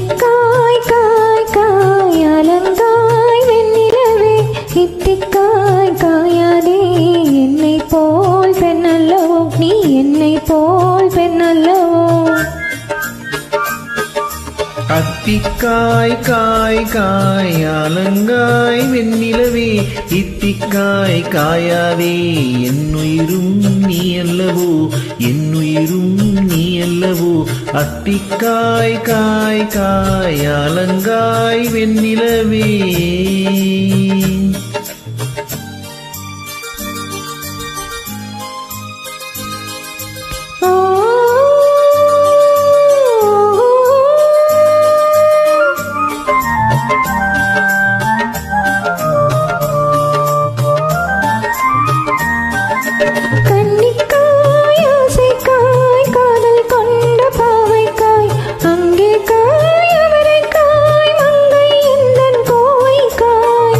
இத்திக்காய் காய் காய் அலங்காய் வெண்ணிலவே இத்திக்காய் காயாதே என்னை போல் பெண்ணல்லவோ நீ என்னை போல் பெண்ணல்லவோ அத்திக்காய் காய் காய் அலங்காய் வெண்ணிலவே இத்திக்காய் காயாதே என்னுயிரும் நீ அல்லவோ என்னுயிரும் நீ அல்லவோ அத்திக்காய் காய் காய் அலங்காய் வெண்ணிலவே ஓ கன்னிக்காய் ஆசைக்காய் காதல் கொண்ட பாவைக்காய் அங்கே காய் அவரைக்காய் மங்கை எந்தன் கோவைக்காய்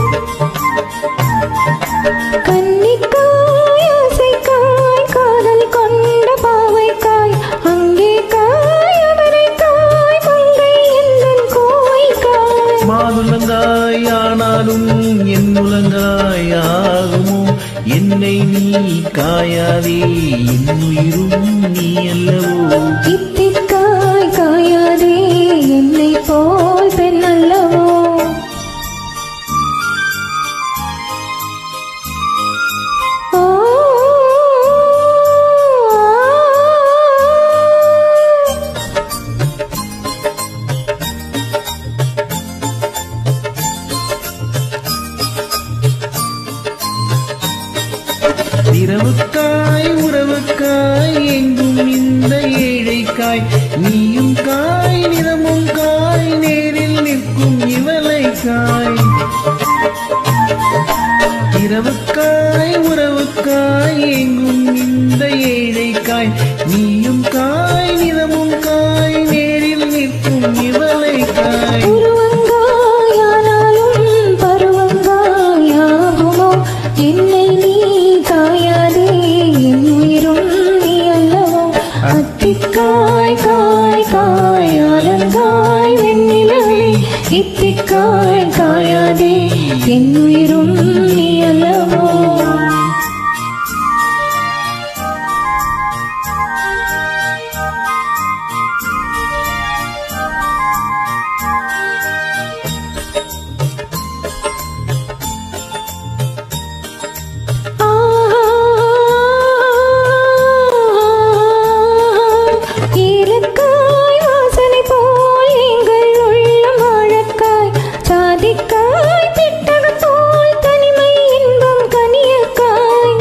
கன்னிக்காய் ஆசைக்காய் காதல் கொண்ட பாவைக்காய் அங்கே காய் அவரைக்காய் மங்கை எந்தன் கோவைக்காய் மாதுளங்காய் ஆனாலும் என் உலங்காய் ஆகுமோ என்னை நீ காயாதே என்னுயிரும் நீ அல்லவோ இத்திக்காய் காயாதே என்னை போல் பெண் அல்லவோ ஓ இரவுக்காய் உறவுக்காய் எங்கும் இந்த ஏழைக்காய் நீயும் காய் நிறமும் காய் நேரில் நிற்கும் இவளைக்காய் இரவுக்காய் உறவுக்காய் எங்கும் இந்த ஏழைக்காய் நீயும் காய் நிறமும் காய் நேரில் நிற்கும் இவளைக்காய் உருவங்காயானாலும் பருவங்காயாகுமோ என்னை நீ காயாதே என் உயிரும் நீ அல்லவோ அத்திக்காய் காய் காய் அலங்காய் வெண்ணிலவே இத்திக்காய் காயாதே என் உயிரும் நீ அல்லவோ ஏலக்காய் வாசனை போல் எங்கள் உள்ளம் வாழக்காய் சாதிக்காய் திட்டகம் போல் தனிமை இன்பம் கனியக்காய்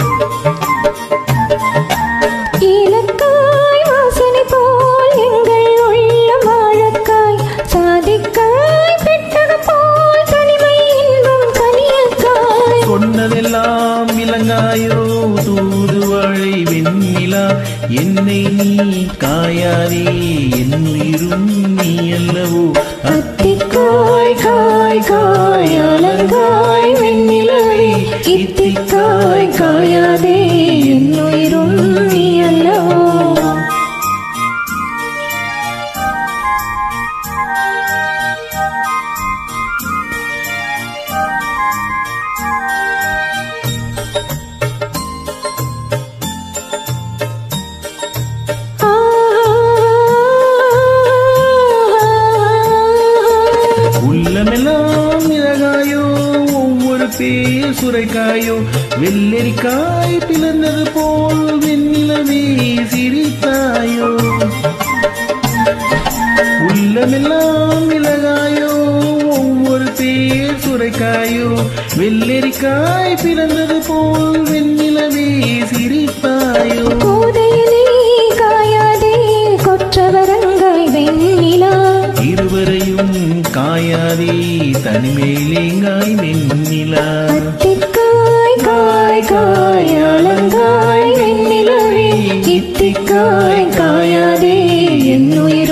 ஏலக்காய் வாசனை போல் எங்கள் உள்ளம் வாழக்காய் சாதிக்காய் திட்டகம் போல் தனிமை இன்பம் கனியக்காய் சொன்னதெல்லாம் விளங்காயோ தூதுவழை வெண்ணிலா என்னை நீ காயாதே என் உயிரும் நீ அல்லவோ அத்திக்காய் காய் காய் அலங்காய் வெண்ணிலவே இத்திக்காய் காயாதே என் உயிரும் நீ அல்லவோ உள்ளமெல்லாம் இலகாயோ ஒவ்வொரு பேர் சுரைக்காயோ வெள்ளரிக்காய் பிளந்தது போல் வெண்ணிலவே சிரித்தாயோ உள்ளமெல்லாம் இலகாயோ ஒவ்வொரு பேர் சுரைக்காயோ வெள்ளரிக்காய் பிறந்தது போல் வெண்ணிலவே சிரிப்பாயோ கோதையிலே காயாதே கொற்றவரங்காய் வெண்ணிலா இருவரையும் காயாதே தனிமேலேங்காய் மென்னிலா அத்திக்காய் காய் காய் அலங்காய் வெண்ணிலவே இத்திக்காய் காயாதே என் உயிர்